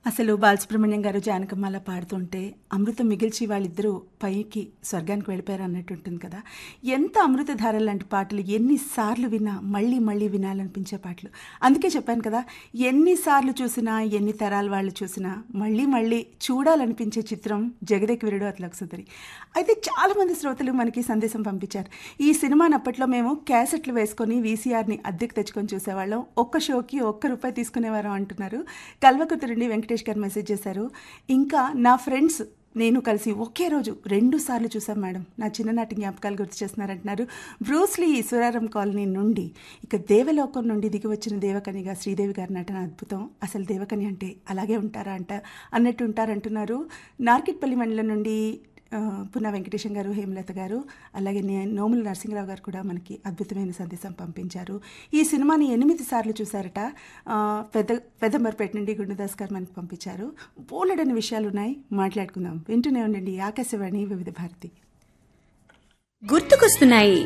అసలు బాలసుబ్రహ్మణ్యం గారు జానకమ్మ అలా పాడుతుంటే అమృతం మిగిల్చి వాళ్ళిద్దరూ పైకి స్వర్గానికి వెళ్ళిపోయారు అన్నట్టు ఉంటుంది కదా ఎంత అమృతధార లాంటి పాటలు ఎన్నిసార్లు విన్నా మళ్ళీ మళ్ళీ వినాలనిపించే పాటలు అందుకే చెప్పాను కదా ఎన్నిసార్లు చూసినా ఎన్ని తరాల వాళ్ళు చూసినా మళ్ళీ మళ్ళీ చూడాలనిపించే చిత్రం జగదేక్ వీరుడు అతలకు సుందరి అయితే చాలామంది శ్రోతలు మనకి సందేశం పంపించారు ఈ సినిమాని అప్పట్లో మేము క్యాసెట్లు వేసుకొని వీసీఆర్ని అద్దెకు తెచ్చుకొని చూసేవాళ్ళం ఒక్క షోకి ఒక్క రూపాయి తీసుకునేవారం అంటున్నారు కల్వకుర్తి నుండి వెంకటేష్ గారు మెసేజ్ చేశారు ఇంకా నా ఫ్రెండ్స్ నేను కలిసి ఒకే రోజు రెండు సార్లు చూసాం మేడం నా చిన్ననాటి జ్ఞాపకాలు గుర్తు చేస్తున్నారంటున్నారు బ్రూస్లీ ఈశ్వరారం కాలనీ నుండి ఇక దేవలోకం నుండి దిగి వచ్చిన దేవకనిగా శ్రీదేవి గారి నటన అద్భుతం అసలు దేవకని అంటే అలాగే ఉంటారా అంట అన్నట్టు ఉంటారంటున్నారు నార్కిట్పల్లి మండలం నుండి ఆ, పున్నా వెంకటేశం గారు హేమలత గారు అలాగే నే- నోముల నరసింహరావు గారు కూడా మనకి అద్భుతమైన సందేశం పంపించారు ఈ సినిమాని ఎనిమిది సార్లు చూశారట ఆ, పెద్ద పెద్దంబర్పేట నుండి గుండదాస్ గారు మనకి పంపించారు బోలెడని విషయాలు ఉన్నాయి మాట్లాడుకుందాం వింటూనే ఉండండి ఆకాశవాణి వివిధ భారతి గుర్తుకొస్తున్నాయి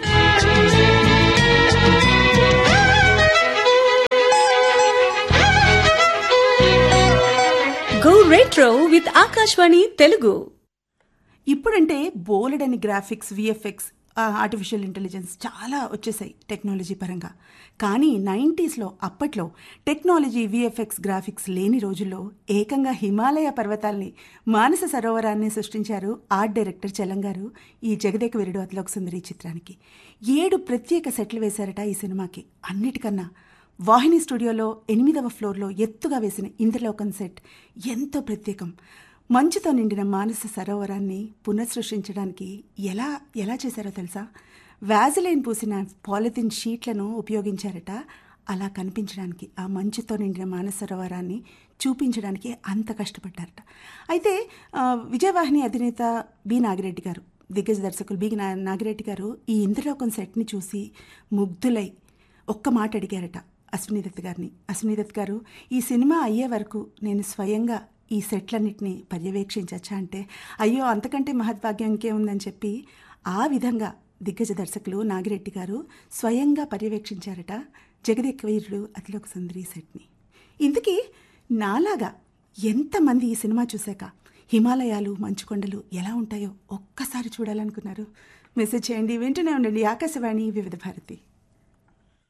go retro with Akashvani Telugu ఇప్పుడంటే బోలెడని గ్రాఫిక్స్ విఎఫ్ఎక్స్ ఆర్టిఫిషియల్ ఇంటెలిజెన్స్ చాలా వచ్చేసాయి టెక్నాలజీ పరంగా కానీ నైంటీస్లో అప్పట్లో టెక్నాలజీ విఎఫ్ఎక్స్ గ్రాఫిక్స్ లేని రోజుల్లో ఏకంగా హిమాలయ పర్వతాల్ని మానస సరోవరాన్ని సృష్టించారు ఆర్ట్ డైరెక్టర్ చలంగారు ఈ జగదేక వీరుడు అతలోక సుందరి చిత్రానికి ఏడు ప్రత్యేక సెట్లు వేశారట ఈ సినిమాకి అన్నిటికన్నా వాహిని స్టూడియోలో ఎనిమిదవ ఫ్లోర్లో ఎత్తుగా వేసిన ఇంద్రలోకన్ సెట్ ఎంతో ప్రత్యేకం మంచుతో నిండిన మానస సరోవరాన్ని పునఃసృష్టించడానికి ఎలా ఎలా చేశారో తెలుసా వ్యాజిలైన్ పూసిన పాలిథిన్ షీట్లను ఉపయోగించారట అలా కనిపించడానికి ఆ మంచుతో నిండిన మానస సరోవరాన్ని చూపించడానికి అంత కష్టపడ్డారట అయితే ఆ, విజయవాహిని అధినేత బి నాగిరెడ్డి గారు దిగ్గజ దర్శకులు బి నా- నాగిరెడ్డి గారు ఈ ఇంద్రలోకం సెట్ని చూసి ముగ్ధులై ఒక్క మాట అడిగారట అశ్విని దత్ గారిని అశ్విని దత్ గారు ఈ సినిమా అయ్యే వరకు నేను స్వయంగా ఈ సెట్లన్నిటిని పర్యవేక్షించచ్చా అంటే అయ్యో అంతకంటే మహద్భాగ్యం ఇంకేముందని చెప్పి ఆ విధంగా దిగ్గజ దర్శకులు నాగిరెడ్డి గారు స్వయంగా పర్యవేక్షించారట జగదేక్ వీరుడు అతిలోక సుందరి సెట్ని ఇందుకీ నాలాగా ఎంతమంది ఈ సినిమా చూశాక హిమాలయాలు మంచుకొండలు ఎలా ఉంటాయో ఒక్కసారి చూడాలనుకున్నారు మెసేజ్ చేయండి వింటూనే ఉండండి ఆకాశవాణి వివిధ భారతి